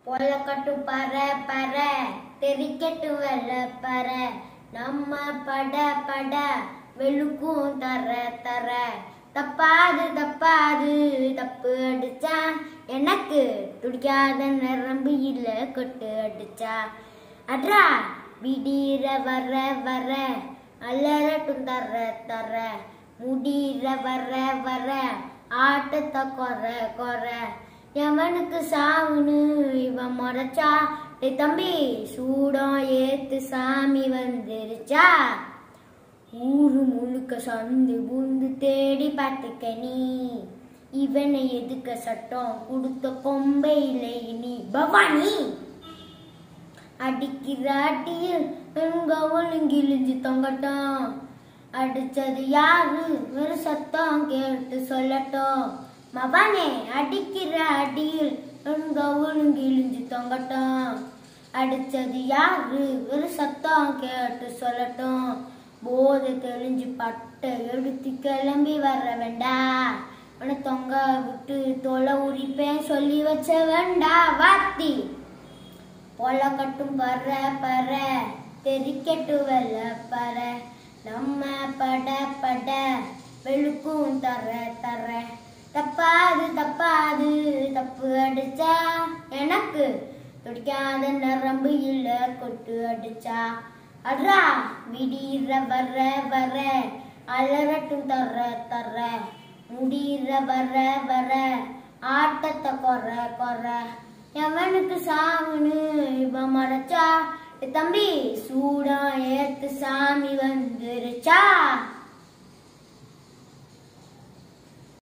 பொலக்கட்டு பற பற தெரிக்கட்டு வெள்ள பற நம்ம பட பட வெளுக்கும் தர தர தப்பாது தப்பாது தப்பு அடிச்சா எனக்கு துடிக்காத நரம்பு இல்ல கொட்டு அடிச்சா அட்ரா விடிற வர வர அலரட்டும் தர தர முடிற வர வர ஆட்டத்தை கொற கொற எவனுக்கு சாவுன்னு இவன் முறைச்சா டேய் தம்பி சூடம் ஏத்து சாமி வந்துருச்சா ஊரு முழுக்க சந்து புந்து தேடி பார்த்துக்க நீ இவனை எதுக்க சட்டம் கொடுத்த கொம்பை இல்லை நீ பவானி அடிக்கிற அடியில் எங்க ஒழுங்கிழிஞ்சு தொங்கட்டும் அடிச்சது யாரு ஒரு சத்தம் கேட்டு சொல்லட்டும் மவனே அடிக்கிற அடியில் எங்க ஒழுங்கிழிஞ்சு தொங்கட்டும் அடிச்சது யாரு ஒரு சத்தம் கேட்டு சொல்லட்டும் போதை தெரிஞ்சு பட்டை எடுத்து கிளம்பி வர வேண்டா உன தொங்க விட்டு தொலை உரிப்பேன் சொல்லி வச்ச வேண்டா வாத்தி பொல கட்டும் பற பற தெரிக்கட்டு வெள்ள பற நம்ம பட பட வெளுக்கும் தர தர தப்பாது தப்பாது தப்பு அடிச்சா எனக்கு துடிக்காத நரம்பு இல்ல கொட்டு அடிச்சா அட்ரா விடிற வர வர அலரட்டும் தர தர முடிற வர வர ஆட்டத்தை கொற கொற எவனுக்கு சாவுன்னு இவன் மறைச்சா தம்பி சூடம் ஏத்து சாமி வந்துருச்சா